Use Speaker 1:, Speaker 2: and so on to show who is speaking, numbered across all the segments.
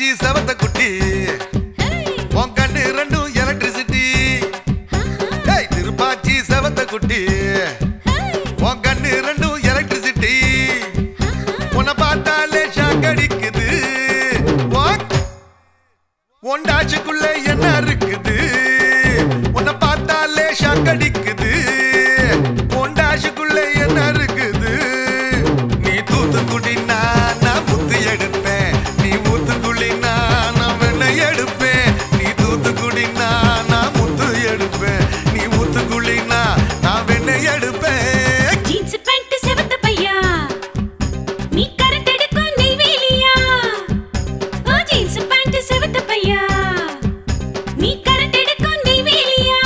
Speaker 1: செவத்த குட்டி உன் கண்ணு ரெண்டும் எலக்ட்ரிசிட்டி ஏய் திருப்பாச்சி செவத்த குட்டி உன் கண்ணு ரெண்டும் எலக்ட்ரிசிட்டி உன்னை பார்த்தாலே ஷாக் அடிக்குது உன் ஒண்டாச்சுக்குள்ள என்ன இருக்குது உன்னை பார்த்தாலே ஷாக் அடிக்குது ஒண்டாச்சுக்குள்ள என்ன இருக்குது நீ தூத்துக்குடினா நான் முத்து எடுப்பேன் நீ ஊத்துக்குள்ளினா நான் வெண்ணெய் எடுப்பேன் நீ தூத்துக்குடினா நான் முத்து எடுப்பேன் நீ ஊத்துக்குள்ளினா நான் வெண்ணெய் எடுப்பேன்
Speaker 2: ஜீன்ஸ் பேண்ட் செவத்த பையா நீ கரண்ட் எடுக்கும் நெய்வேலியா ஓ ஜீன்ஸ் பேண்ட் செவத்த பையா நீ கரண்ட் எடுக்கும் நெய்வேலியா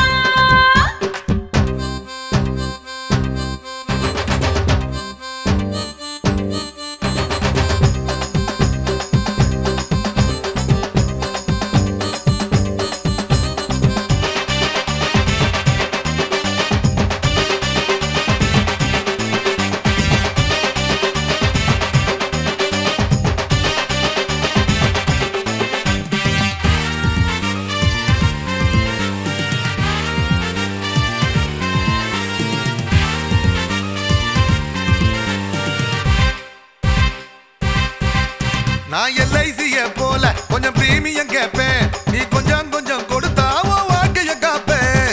Speaker 1: நான் எல்ஐசிய போல கொஞ்சம் பிரீமியம் கேட்பேன் நீ கொஞ்சம் கொஞ்சம் கொடுத்தா உன் வாழ்க்கைய காப்பேன்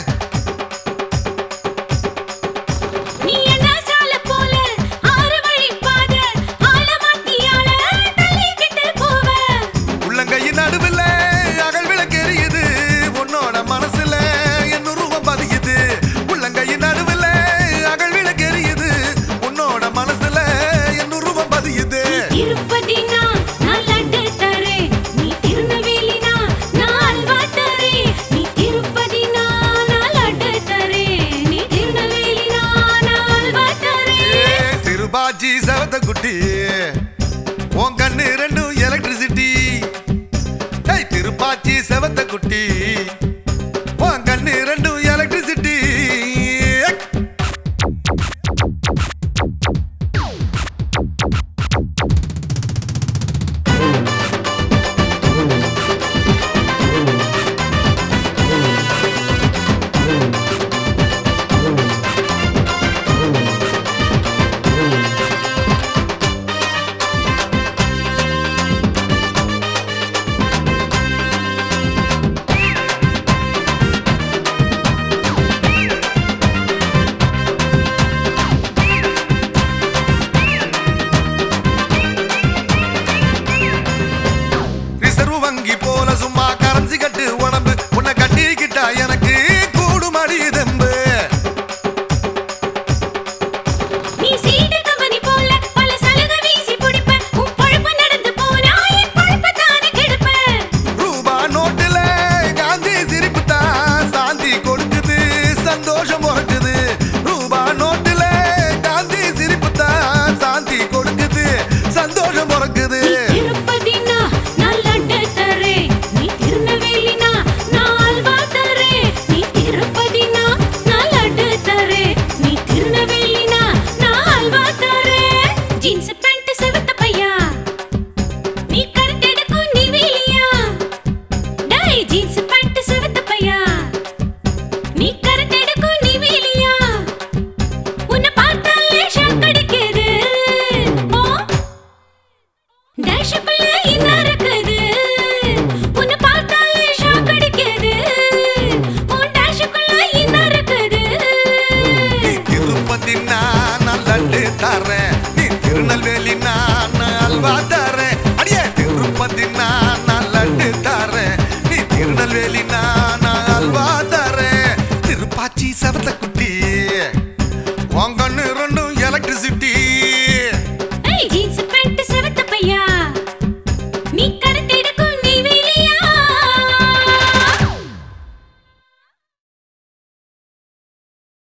Speaker 2: நீ என்ன சால போல ஆறு வழி பாத ஆள மாத்தியால தள்ளிக்கிட்டு போவ
Speaker 1: உள்ளங்கையின் நடுவில் அகல் விளக்கு எரியுது உன்னோட மனசுல என்ன ரூபம் பதியுது உள்ளங்கையின் நடுவில் அகல் விளக்கு எரியுது உன்னோட மனசுல என்ன ரூபம் பதியுது
Speaker 2: திருப்பதினா நான் லட்டு தரேன் நீ திருநெல்வேலினா நான் அல்வா தரேன் நீ திருப்பதினா நான் லட்டு தரேன் நீ திருநெல்வேலினா நான் அல்வா தரேன்
Speaker 1: ஏ, சிறுபாச்சி செவத்த குட்டி உன் கண்ணு ரெண்டும் எலக்ட்ரிசிட்டி ஏய் திருப்பாச்சி செவத்த குட்டி